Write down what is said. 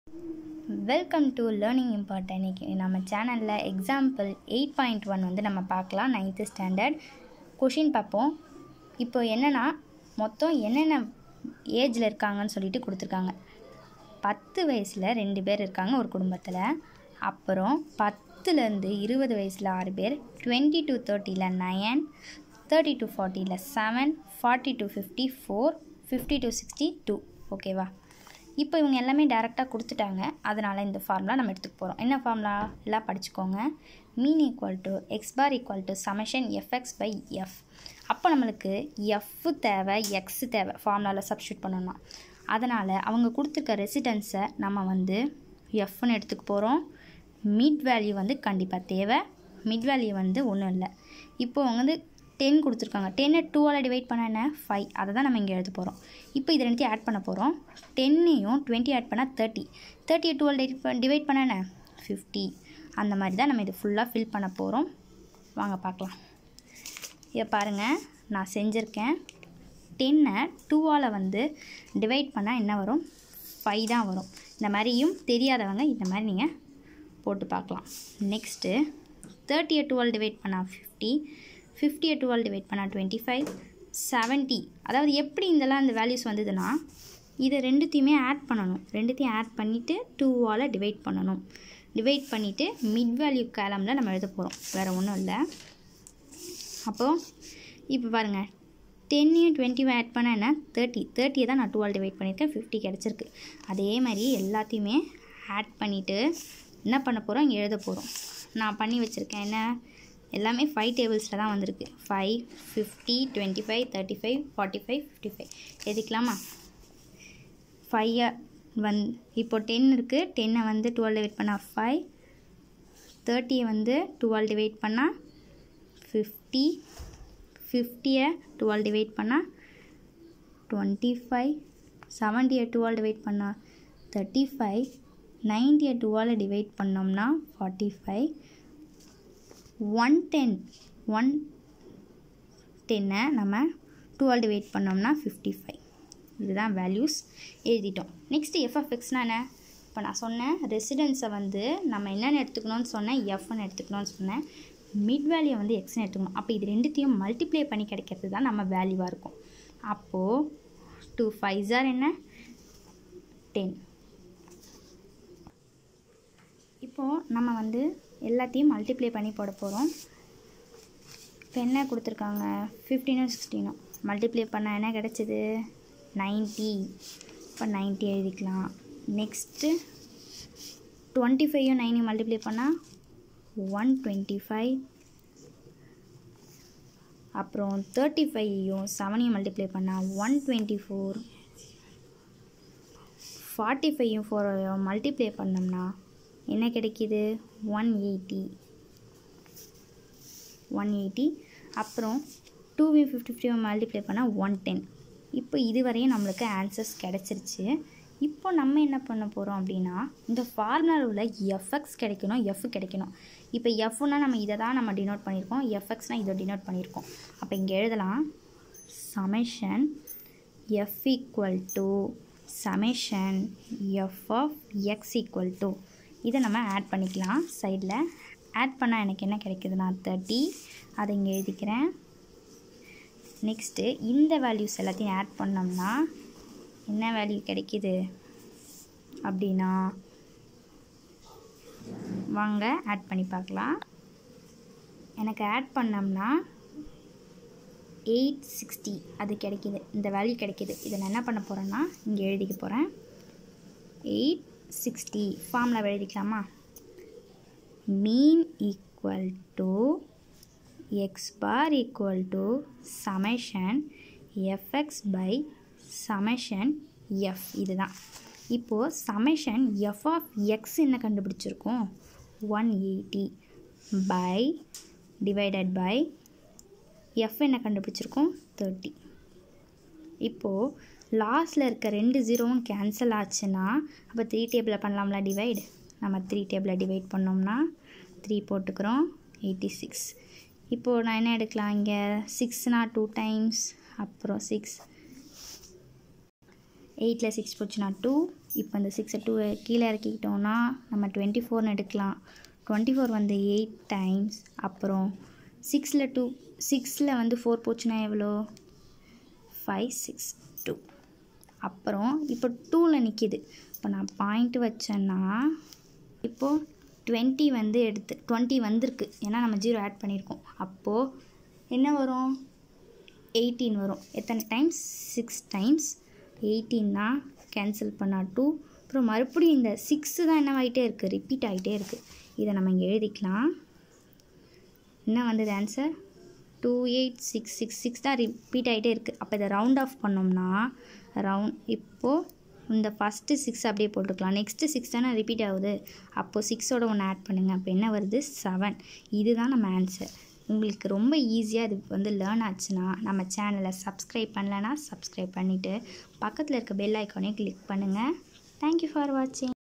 welcome to learning impart இன்னைக்கு நம்ம சேனலில் எக்ஸாம்பிள் எயிட் பாயிண்ட் ஒன் வந்து நம்ம பார்க்கலாம் நைன்த்து ஸ்டாண்டர்ட் கொஷின் பார்ப்போம் இப்போ என்னென்னா மொத்தம் என்னென்ன ஏஜில் இருக்காங்கன்னு சொல்லிட்டு கொடுத்துருக்காங்க பத்து வயசில் ரெண்டு பேர் இருக்காங்க ஒரு குடும்பத்தில் அப்புறம் பத்துலேருந்து இருபது வயசில் ஆறு பேர் டுவெண்ட்டி டு தேர்ட்டியில் நயன் தேர்ட்டி டு ஃபார்ட்டியில் seven forty to fifty four fifty to sixty two ஓகேவா இப்போ இவங்க எல்லாமே டேரெக்டாக கொடுத்துட்டாங்க அதனால் இந்த ஃபார்முலா நம்ம எடுத்துக்க போகிறோம் என்ன ஃபார்முலா எல்லாம் படிச்சுக்கோங்க mean equal to X bar equal to summation F X by F அப்போ நம்மளுக்கு எஃப் தேவை எக்ஸ் தேவை ஃபார்முலாவில் சப்ஸ்டியூட் பண்ணணும் அதனால் அவங்க கொடுத்துருக்க ரெசிடென்ஸை நம்ம வந்து எஃப்னு எடுத்துக்க போகிறோம் மிட் வேல்யூ வந்து கண்டிப்பாக தேவை மிட் வேல்யூ வந்து ஒன்றும் இல்லை இப்போ அவங்க வந்து டென் கொடுத்துருக்காங்க டென்னை டூவால் டிவைட் பண்ண என்ன ஃபைவ் அதை தான் நம்ம இங்கே எழுத போகிறோம் இப்போ இது ரெண்டுத்தையும் ஆட் பண்ண போகிறோம் டென்னையும் டுவெண்ட்டி ஆட் பண்ணால் தேர்ட்டி தேர்ட்டியை டுவெல் டிவைட் பண்ண என்ன ஃபிஃப்டி அந்த மாதிரி தான் நம்ம இது ஃபுல்லாக ஃபில் பண்ண போகிறோம் வாங்க பார்க்கலாம் இதை பாருங்கள் நான் செஞ்சுருக்கேன் டென்னை டூவால் வந்து டிவைட் பண்ணால் என்ன வரும் ஃபைவ் தான் வரும் இந்த மாதிரியும் தெரியாதவங்க இந்த மாதிரி நீங்கள் போட்டு பார்க்கலாம் நெக்ஸ்ட்டு தேர்ட்டியை டுவெல் டிவைட் பண்ணால் ஃபிஃப்டி ஃபிஃப்டியை டுவெல் டிவைட் பண்ணால் டுவெண்ட்டி ஃபைவ் செவன்ட்டி அதாவது எப்படி இதெல்லாம் இந்த வேல்யூஸ் வந்ததுன்னா இதை ரெண்டுத்தையுமே ஆட் பண்ணணும் ரெண்டுத்தையும் ஆட் பண்ணிவிட்டு டூவால் டிவைட் பண்ணணும் டிவைட் பண்ணிவிட்டு மிட் வேல்யூ கேலமில் நம்ம எழுத போகிறோம் வேறு ஒன்றும் இல்லை அப்போது இப்போ பாருங்கள் டென்னையும் டுவெண்ட்டியும் ஆட் பண்ணால் என்ன தேர்ட்டி தேர்ட்டியை தான் நான் டுவெல் டிவைட் பண்ணியிருக்கேன் ஃபிஃப்டி கிடச்சிருக்கு அதே மாதிரி எல்லாத்தையுமே ஆட் பண்ணிவிட்டு என்ன பண்ண போகிறோம் இங்கே எழுத போகிறோம் நான் பண்ணி வச்சுருக்கேன் என்ன எல்லாமே ஃபைவ் டேபிள்ஸில் தான் வந்திருக்கு five fifty twenty five thirty five forty five fifty five எழுதிக்கலாமா ஃபைவை வந் இப்போ டென் இருக்குது டென்னை வந்து டுவெல் டிவைட் பண்ணால் ஃபைவ் தேர்ட்டியை வந்து டுவெல் டிவைட் பண்ணால் ஃபிஃப்டி ஃபிஃப்டியை டுவெல் டிவைட் பண்ணால் டுவெண்ட்டி ஃபைவ் செவன்ட்டியை டுவெல் டிவைட் பண்ணால் தேர்ட்டி ஃபைவ் நைன்ட்டியை டுவெல் டிவைட் பண்ணோம்னா forty five one ten one டென்னை நம்ம டுவெல் டிவைட் பண்ணோம்னா ஃபிஃப்டி ஃபைவ் இதுதான் வேல்யூஸ் எழுதிட்டோம் நெக்ஸ்ட்டு எஃப்எஃப்எக்ஸ்னால் என்ன இப்போ நான் சொன்னேன் ரெசிடென்ஸை வந்து நம்ம என்னென்னு எடுத்துக்கணும்னு சொன்னேன் எஃப்னு எடுத்துக்கணும்னு சொன்னேன் மிட் வேல்யூ வந்து எக்ஸ்னு எடுத்துக்கணும் அப்போ இது ரெண்டுத்தையும் மல்டிப்ளை பண்ணி கிடைக்கிறது தான் நம்ம வேல்யூவாக இருக்கும் அப்போது டூ ஃபைவ் ஜார் என்ன டென் இப்போது நம்ம வந்து எல்லாத்தையும் மல்டிப்ளை பண்ணி போட போகிறோம் இப்போ என்ன கொடுத்துருக்காங்க ஃபிஃப்டீனும் சிக்ஸ்டீனும் மல்டிப்ளை பண்ணால் என்ன கிடச்சிது நைன்ட்டி இப்போ நைன்ட்டி எழுதிக்கலாம் நெக்ஸ்ட்டு டுவெண்ட்டி ஃபைவையும் நைனையும் மல்டிப்ளை பண்ணால் ஒன் டுவெண்ட்டி ஃபைவ் அப்புறம் தேர்ட்டி ஃபைவையும் செவனையும் மல்டிப்ளை பண்ணால் ஒன் டுவெண்ட்டி ஃபோர் ஃபார்ட்டி ஃபைவையும் ஃபோரையும் மல்டிப்ளை பண்ணோம்னா என்ன கிடைக்கிது ஒன் எயிட்டி ஒன் எயிட்டி அப்புறம் டூவையும் ஃபிஃப்டி ஃபிஃப்டியும் மல்டிப்ளை பண்ணால் ஒன் டென் இப்போ இதுவரையும் நம்மளுக்கு ஆன்சர்ஸ் கிடச்சிருச்சு இப்போ நம்ம என்ன பண்ண போகிறோம் அப்படின்னா இந்த ஃபார்முலாவில் உள்ள எஃப்எக்ஸ் கிடைக்கணும் எஃப் கிடைக்கணும் இப்போ எஃப்னா நம்ம இதை தான் நம்ம டினோட் பண்ணியிருக்கோம் எஃப்எக்ஸ்னால் இதை டினோட் பண்ணியிருக்கோம் அப்போ இங்கே எழுதலாம் summation F equal to summation F of X equal to இதை நம்ம ஆட் பண்ணிக்கலாம் சைடில் ஆட் பண்ணால் எனக்கு என்ன கிடைக்குதுன்னா தேர்ட்டி அதை இங்கே எழுதிக்கிறேன் நெக்ஸ்ட்டு இந்த வேல்யூஸ் எல்லாத்தையும் ஆட் பண்ணோம்னா என்ன வேல்யூ கிடைக்கிது அப்படின்னா வாங்க ஆட் பண்ணி பார்க்கலாம் எனக்கு ஆட் பண்ணோம்னா எயிட் சிக்ஸ்டி அது கிடைக்கிது இந்த வேல்யூ கிடைக்கிது இதை நான் என்ன பண்ண போகிறேன்னா இங்கே எழுதிக்க போகிறேன் எயிட் சிக்ஸ்டி ஃபார்மில் எழுதிக்கலாமா mean equal to X bar equal to summation F X by summation F இதுதான் இப்போது சமேஷன் எஃப் ஆஃப் எக்ஸ் என்ன கண்டுபிடிச்சிருக்கோம் one eighty by divided by F என்ன கண்டுபிடிச்சிருக்கோம் தேர்ட்டி இப்போது லாஸ்ட்டில் இருக்க ரெண்டு ஜீரோவும் கேன்சல் ஆச்சுன்னா அப்போ த்ரீ டேபிளில் பண்ணலாம்ல டிவைட் நம்ம த்ரீ டேபிளில் டிவைட் பண்ணோம்னா த்ரீ போட்டுக்கிறோம் எயிட்டி சிக்ஸ் இப்போது நான் என்ன எடுக்கலாம் இங்கே சிக்ஸ்னால் டூ டைம்ஸ் அப்புறம் சிக்ஸ் எயிட்டில் சிக்ஸ் போச்சுன்னா டூ இப்போ இந்த சிக்ஸை டூ கீழே இறக்கிக்கிட்டோம்னா நம்ம டுவெண்ட்டி ஃபோர்னு எடுக்கலாம் டுவெண்ட்டி ஃபோர் வந்து எயிட் டைம்ஸ் அப்புறம் சிக்ஸில் டூ சிக்ஸில் வந்து ஃபோர் போச்சுன்னா எவ்வளோ ஃபைவ் சிக்ஸ் டூ அப்புறம் இப்போ டூவில் நிற்கிது இப்போ நான் பாயிண்ட் வச்சேன்னா இப்போது டுவெண்ட்டி வந்து எடுத்து டுவெண்ட்டி வந்திருக்கு ஏன்னா நம்ம ஜீரோ ஆட் பண்ணியிருக்கோம் அப்போது என்ன வரும் எயிட்டீன் வரும் எத்தனை டைம்ஸ் சிக்ஸ் டைம்ஸ் எயிட்டீன்னா கேன்சல் பண்ணால் டூ அப்புறம் மறுபடியும் இந்த சிக்ஸு தான் என்னவாகிட்டே இருக்குது ரிப்பீட் ஆகிட்டே இருக்குது இதை நம்ம இங்கே எழுதிக்கலாம் என்ன வந்தது answer two eight six six six தான் ரிப்பீட் ஆகிட்டே இருக்குது அப்போ இதை ரவுண்ட் ஆஃப் பண்ணோம்னா ரவுண்ட் இப்போது இந்த ஃபஸ்ட்டு சிக்ஸ் அப்படியே போட்டுக்கலாம் நெக்ஸ்ட்டு சிக்ஸ் தானே ரிப்பீட் ஆகுது அப்போது சிக்ஸோட ஒன்று ஆட் பண்ணுங்கள் அப்போ என்ன வருது செவன் இதுதான் நம்ம ஆன்சர் உங்களுக்கு ரொம்ப ஈஸியாக இது வந்து லேர்ன் ஆச்சுன்னா நம்ம சேனலை சப்ஸ்கிரைப் பண்ணலன்னா சப்ஸ்கிரைப் பண்ணிவிட்டு பக்கத்தில் இருக்க பெல் ஐக்கானே கிளிக் பண்ணுங்கள் தேங்க்யூ ஃபார் வாட்சிங்